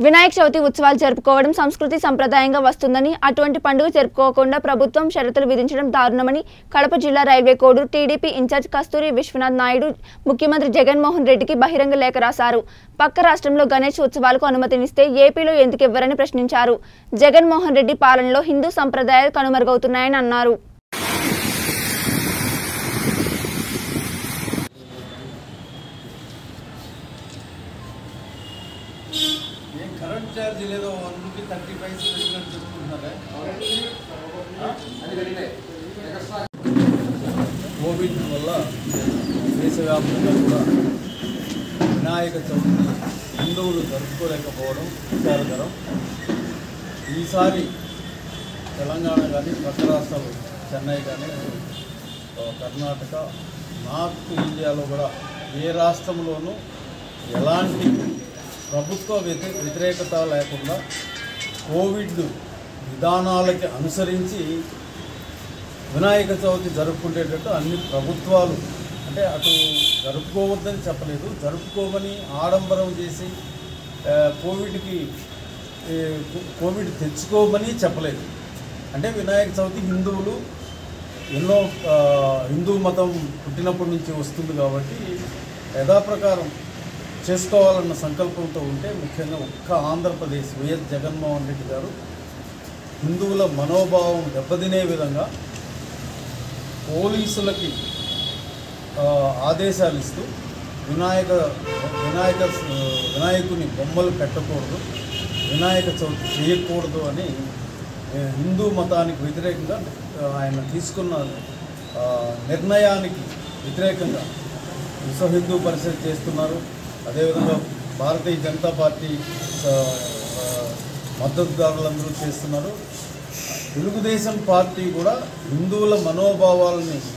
వినాయక చవితి ఉత్సవాలు జరుపుకోవడం సంస్కృతి సంప్రదాయంగా వస్తుందని అటువంటి పండుగ జరుపుకోకుండా ప్రభుత్వం షరతులు విధించడం దారుణమని కడప జిల్లా railway Koduru TDP incharge Kasturi Vishwanath Naidu ముఖ్యమంత్రి జగన్మోహన్ రెడ్డికి బహిరంగ లేఖ రాశారు పక్క రాష్ట్రంలో గణేష్ ఉత్సవాలకు అనుమతినిస్తే ఏపీలో ఎందుకు ఇవ్వరని ప్రశ్నించారు జగన్మోహన్ రెడ్డి పాలనలో హిందూ సంప్రదాయాలు కనుమరుగవుతున్నాయని అన్నారు ఏం కరెంట్ ఛార్జ్ లేదో వన్ రూపీ థర్టీ ఫైవ్ అని చెప్పుకుంటున్నారా కోవిడ్ వల్ల దేశవ్యాప్తంగా కూడా వినాయక చవితి హిందువులు జరుపుకోలేకపోవడం విచారకరం ఈసారి తెలంగాణ కానీ పక్క రాష్ట్రాలు చెన్నై కానీ ఆ, కర్ణాటక నార్త్ ఇండియాలో కూడా ఏ రాష్ట్రంలోనూ ఎలాంటి ప్రభుత్వ వ్యతి వ్యతిరేకత లేకుండా కోవిడ్ విధానాలకి అనుసరించి వినాయక చవితి జరుపుకునేటట్టు అన్ని ప్రభుత్వాలు అంటే అటు జరుపుకోవద్దని చెప్పలేదు జరుపుకోమని ఆడంబరం చేసి ఆ, కోవిడ్కి ఏ, కో- కోవిడ్ తెచ్చుకోమని చెప్పలేదు అంటే వినాయక చవితి హిందువులు ఎన్నో ఆ, హిందూ మతం పుట్టినప్పటి నుంచి వస్తుంది కాబట్టి యథాప్రకారం చేసుకోవాలన్న సంకల్పంతో ఉంటే ముఖ్యంగా ఒక్క ఆంధ్రప్రదేశ్ వైఎస్ జగన్మోహన్ రెడ్డి గారు హిందువుల మనోభావం దెబ్బతినే విధంగా పోలీసులకి ఆ, ఆదేశాలు ఇస్తూ వినాయక వినాయక వినాయకుని బొమ్మలు పెట్టకూడదు వినాయక చవితి చేయకూడదు అని ఏ, హిందూ మతానికి వ్యతిరేకంగా ఆ, ఆయన తీసుకున్న ఆ, నిర్ణయానికి వ్యతిరేకంగా విశ్వ హిందూ పరిషత్ చేస్తున్నారు అదేవిధంగా భారతీయ జనతా పార్టీ ఆ, ఆ, మద్దతుదారులందరూ చేస్తున్నారు తెలుగుదేశం పార్టీ కూడా హిందువుల మనోభావాలని